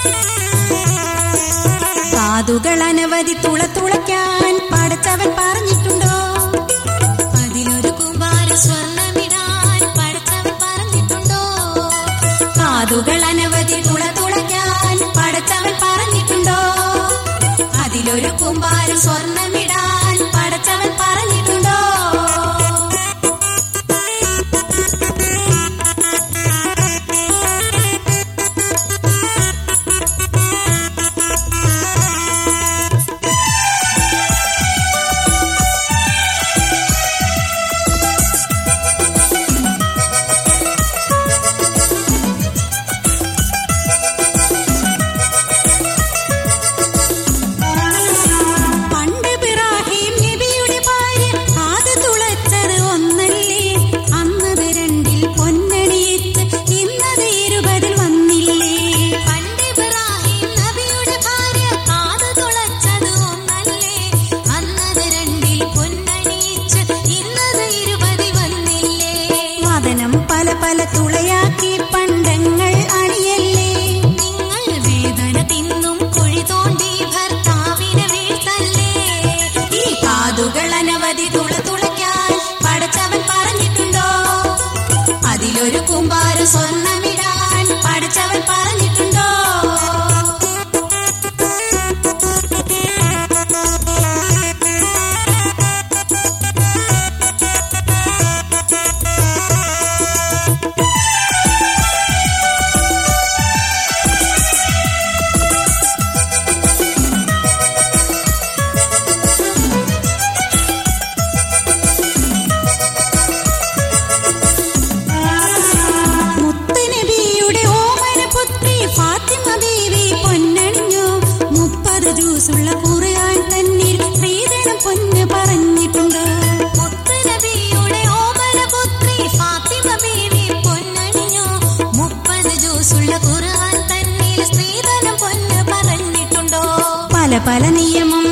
കാതുകൾ അനവധി തുള തുളയ്ക്കാൻ പടച്ചവൻ പറഞ്ഞിട്ടുണ്ടോ അതിലൊരു കുമാര സ്വർണ്ണമിടാൻ പഠിച്ചവൻ പറഞ്ഞിട്ടുണ്ടോ കാതുകൾ അനവധി തുള തുളയ്ക്കാൻ പടച്ചവൻ പറഞ്ഞിട്ടുണ്ടോ അതിലൊരു കുമ്പാരം സ്വർണ്ണമിടാൻ പടച്ചവൻ പറഞ്ഞിട്ടുണ്ടോ പണ്ട് ഇബ്രാഹിം നബിയുടെ ഭാര്യ കാത് തുളച്ചത് ഒന്നല്ലേ അന്നത് രണ്ടിൽ പൊന്നണിയിച്ച് ഇന്നത് ഇരുപതിൽ വന്നില്ലേ പണ്ട് ഇബ്രാഹിം നബിയുടെ ഭാര്യ കാത് തുളച്ചത് ഒന്നല്ലേ അന്നത് രണ്ടിൽ പൊന്നണിയിച്ച് ഇന്നത് ഇരുപതി വന്നില്ലേ വദനം പല പല തുളയാക്കി പണ്ടങ്ങൾ അണിയല്ലേ നിങ്ങൾ വേദന തിന്നും കുഴി തോണ്ടി ഭർത്താവിനെ വീഴ്ത്തല്ലേ ഈ കാതുകൾ അനവധി തുള തുളയ്ക്കാൻ പടച്ചവൻ പറഞ്ഞിട്ടുണ്ടോ അതിലൊരു കുമ്പാരം സ്വർണ്ണമിടാൻ പടച്ചവൻ പറഞ്ഞിട്ടുണ്ടോ മുത്തുനബിയുടെ ഓമന പുത്രി ഫാത്തിമ ബീവി പൊന്നണിഞ്ഞു മുപ്പത് ജ്യൂസുള്ള ഖുർആൻ തന്നിൽ സ്ത്രീധനം പൊന്ന് പറഞ്ഞിട്ടുണ്ട് മുത്തുനബിയുടെ ഓമന പുത്രി ഫാത്തിമ ബീവി പൊന്നണിഞ്ഞു മുപ്പത് ജ്യൂസുള്ള ഖുർആൻ തന്നിൽ സ്ത്രീധനം പൊന്ന് പറഞ്ഞിട്ടുണ്ടോ പല പല നിയമം